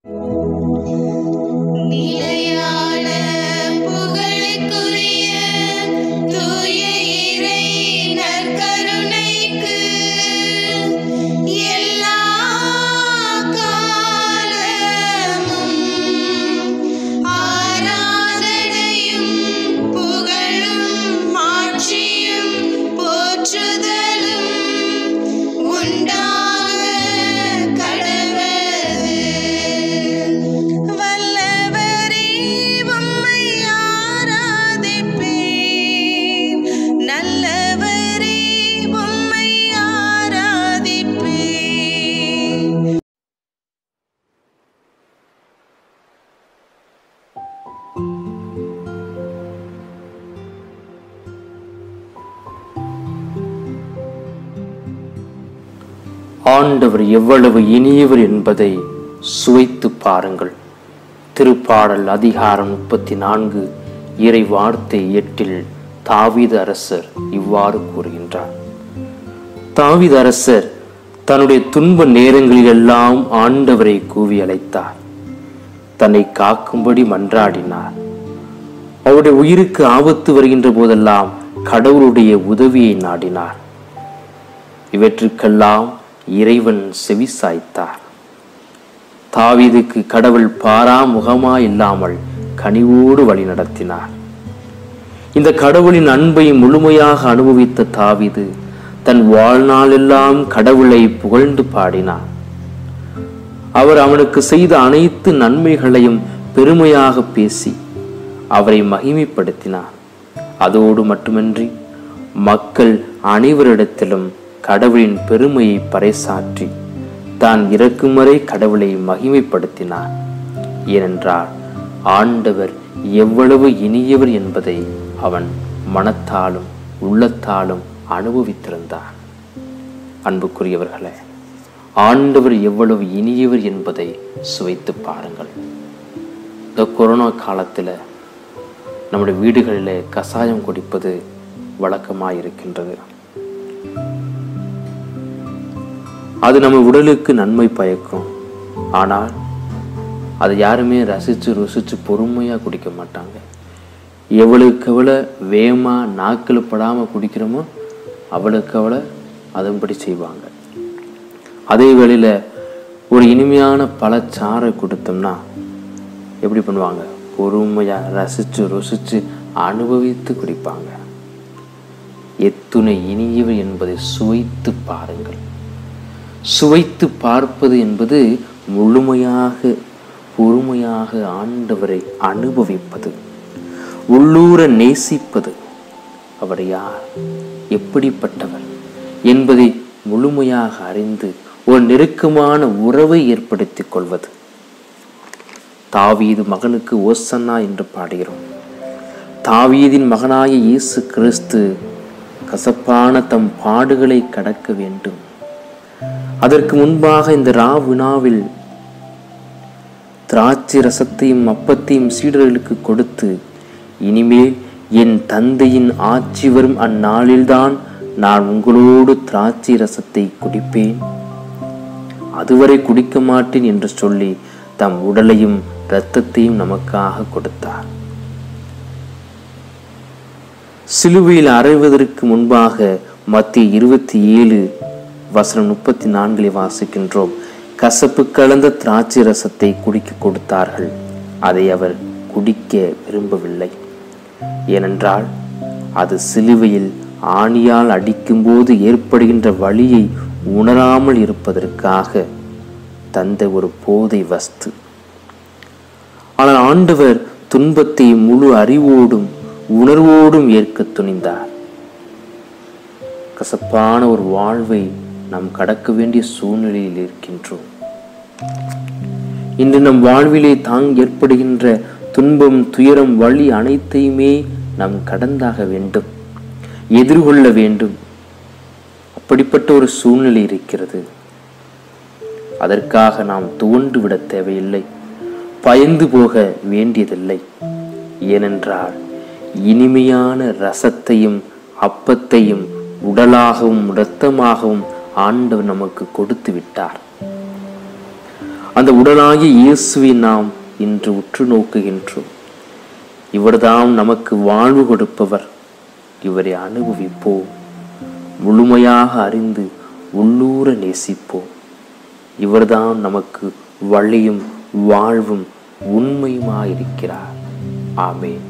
நிலையான புகழுக்குரிய தூய இறை நற்கருணைக்கு எல்லா காலமும் ஆராதனையும் புகழும் மாட்சியும் போற்றுதலும் உண்டாக கடவது வல்லவரே உம்மை ஆராதிப்பேன் நல்லவரே உம்மை ஆராதிப்பேன் ஆண்டவர் எவ்வளவு இனியவர் என்பதை சுவைத்து பாருங்கள் திருப்பாடல் அதிகாரம் முப்பத்தி நான்கு இறை வார்த்தை எட்டில் தாவீது அரசர் இவ்வாறு கூறுகின்றார் தாவீது அரசர் தன்னுடைய துன்ப நேரங்களிலெல்லாம் ஆண்டவரை கூவி அழைத்தார் தன்னை காக்கும்படி மன்றாடினார் அவருடைய உயிருக்கு ஆபத்து வருகின்ற போதெல்லாம் கடவுளுடைய உதவியை நாடினார் இவற்றுக்கெல்லாம் இறைவன் செவிசாய்த்தார் தாவீதுக்கு கடவுள் பாராமுகமா இல்லாமல் கனிவோடு வழி நடத்தினார் இந்த கடவுளின் அன்பை முழுமையாக அனுபவித்த தாவீது தன் வாழ்நாளெல்லாம் கடவுளை புகழ்ந்து பாடினார் அவர் அவனுக்கு செய்த அனைத்து நன்மைகளையும் பெருமையாக பேசி அவரை மகிமைப்படுத்தினார் அதோடு மட்டுமின்றி மக்கள் அனைவரிடத்திலும் கடவுளின் பெருமையை பறைசாற்றி தான் இறக்கும் வரை கடவுளை மகிமைப்படுத்தினார் ஏனென்றால் ஆண்டவர் எவ்வளவு இனியவர் என்பதை அவன் மனத்தாலும் உள்ளத்தாலும் அனுபவித்திருந்தார் அன்புக்குரியவர்களே ஆண்டவர் எவ்வளவு இனியவர் என்பதை சுவைத்து பாருங்கள் இந்த கொரோனா காலத்தில் நம்முடைய வீடுகளில் கசாயம் குடிப்பது வழக்கமாக இருக்கின்றது அது நம்ம உடலுக்கு நன்மை பயக்கும் ஆனால் அதை யாருமே ரசித்து ருசித்து பொறுமையாக குடிக்க மாட்டாங்க எவ்வளவுக்கு எவ்வளோ வேகமாக நாக்கில் படாமல் குடிக்கிறோமோ அவ்வளவுக்கு அவ்வளோ அதன்படி செய்வாங்க அதே வேளையில் ஒரு இனிமையான பழச்சாறை கொடுத்தோம்னா எப்படி பண்ணுவாங்க பொறுமையாக ரசித்து ருசித்து அனுபவித்து குடிப்பாங்க எத்துணை இனியவர் என்பதை சுவைத்து பாருங்கள் சுவைத்து பார்ப்பது என்பது முழுமையாக பொறுமையாக ஆண்டவரை அனுபவிப்பது உள்ளூர நேசிப்பது அவர் யார் எப்படிப்பட்டவர் என்பதை முழுமையாக அறிந்து ஒரு நெருக்கமான உறவை ஏற்படுத்திக் கொள்வது தாவீது மகனுக்கு ஓசன்னா என்று பாடுகிறோம் தாவீதின் மகனாய இயேசு கிறிஸ்து கசப்பான தம் பாடுகளை கடக்க வேண்டும் அதற்கு முன்பாக இந்த ரா வினாவில் திராட்சை ரசத்தையும் அப்பத்தையும் சீடர்களுக்கு கொடுத்து இனிமேல் என் தந்தையின் ஆட்சி வரும் அந்நாளில்தான் நான் உங்களோடு திராட்சை ரசத்தை குடிப்பேன் அதுவரை குடிக்க மாட்டேன் என்று சொல்லி தம் உடலையும் இரத்தத்தையும் நமக்காக கொடுத்தார் சிலுவையில் அறைவதற்கு முன்பாக மத்திய இருபத்தி ஏழு வசனம் முப்பத்தி நான்கிலே வாசிக்கின்றோம் கசப்பு கலந்த திராட்சை ரசத்தை குடிக்க கொடுத்தார்கள் அதை அவர் குடிக்க விரும்பவில்லை ஏனென்றால் அது சிலுவையில் ஆணியால் அடிக்கும்போது ஏற்படுகின்ற வலியை உணராமல் இருப்பதற்காக தந்த ஒரு போதை வஸ்து ஆனால் ஆண்டவர் துன்பத்தை முழு அறிவோடும் உணர்வோடும் ஏற்க துணிந்தார் கசப்பான ஒரு வாழ்வை நாம் கடக்க வேண்டிய சூழ்நிலையில் இருக்கின்றோம் இன்று நம் வாழ்விலே தாங் ஏற்படுகின்ற துன்பம் துயரம் வழி அனைத்தையுமே நாம் கடந்தாக வேண்டும் எதிர்கொள்ள வேண்டும் அப்படிப்பட்ட ஒரு சூழ்நிலை இருக்கிறது அதற்காக நாம் துவண்டு விட தேவையில்லை பயந்து போக வேண்டியதில்லை ஏனென்றால் இனிமையான ரசத்தையும் அப்பத்தையும் உடலாகவும் இரத்தமாகவும் ஆண்டவர் நமக்கு கொடுத்து விட்டார் அந்த உடலாகிய இயேசுவை நாம் இன்று உற்று நோக்குகின்றோம் இவர்தாம் நமக்கு வாழ்வு கொடுப்பவர் இவரை அனுபவிப்போம் முழுமையாக அறிந்து உள்ளூர நேசிப்போம் இவர்தான் நமக்கு வழியும் வாழ்வும் உண்மையுமாயிருக்கிறார் ஆமென்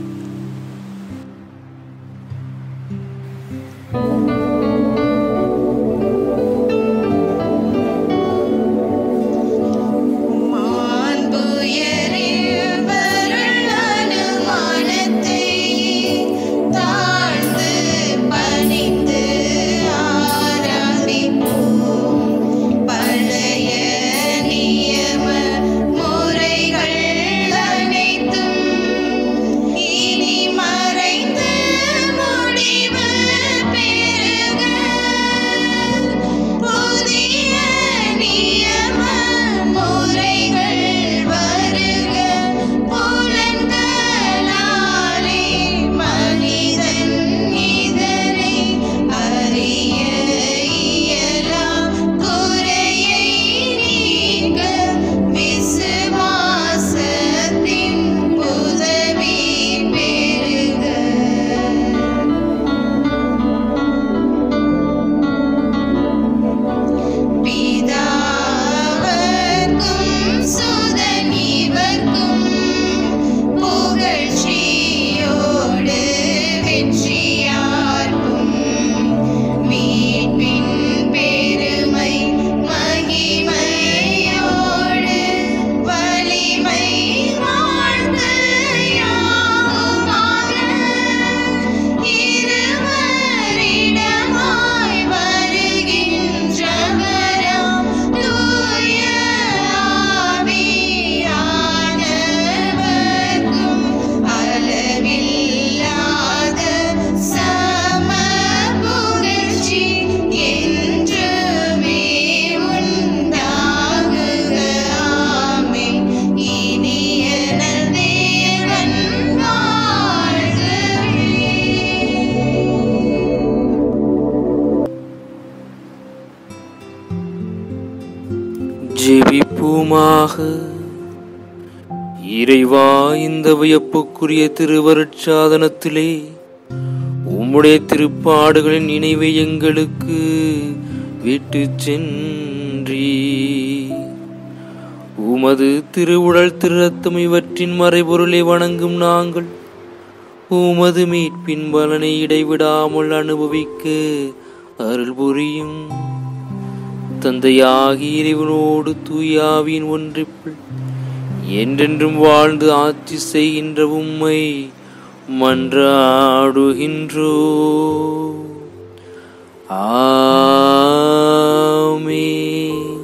மாண்புயரில் அனுமானத்தை தாழ்ந்து பணிந்து ஆராதிப்போம் பழைய நியம முறைகள் அனைத்தும் இனி மறைந்து முடிவு பெறுக புதிய நியம முறைகள் வருக புலன்களாலே மனிதன் இதனை அறிய இயலாம் குறையை நீங்க விசுவாசத்தின் உதவி பெறுக பிதாவர்க்கும் சுதன் இவர்க்கும் புகழ்ச்சியோடு வெற்றியார்க்கும் மீட்பின் பெருமை மகிமையோடு வலிமை வாழ்ந்து யாவுமாக இருவரிடமாய் வருகின்றவராம் தூய ஆவியானவர்க்கும் அளவில்லாத சம புகழ்ச்சி என்றுமே உண்டாகுக ஆமென். இனிய நல் தேவன் வாழ்கவே. ஜெபிப்போமாக இறைவா இந்த வியப்புக்குரிய திருவருட்சாதனத்திலே உம்முடைய திருப்பாடுகளின் நினைவை எங்களுக்கு விட்டு சென்றீ உமது திருவுடல் திருரத்தம் இவற்றின் மறைபொருளை வணங்கும் நாங்கள் உமது மீட்பின் பலனை இடைவிடாமல் அனுபவிக்க அருள் புரியும் தந்தையாகி இறைவனோடு தூயாவின் ஒன்றிப்பில் என்றென்றும் வாழ்ந்து ஆட்சி செய்கின்ற உம்மை மன்றாடுகின்றோ ஆமென்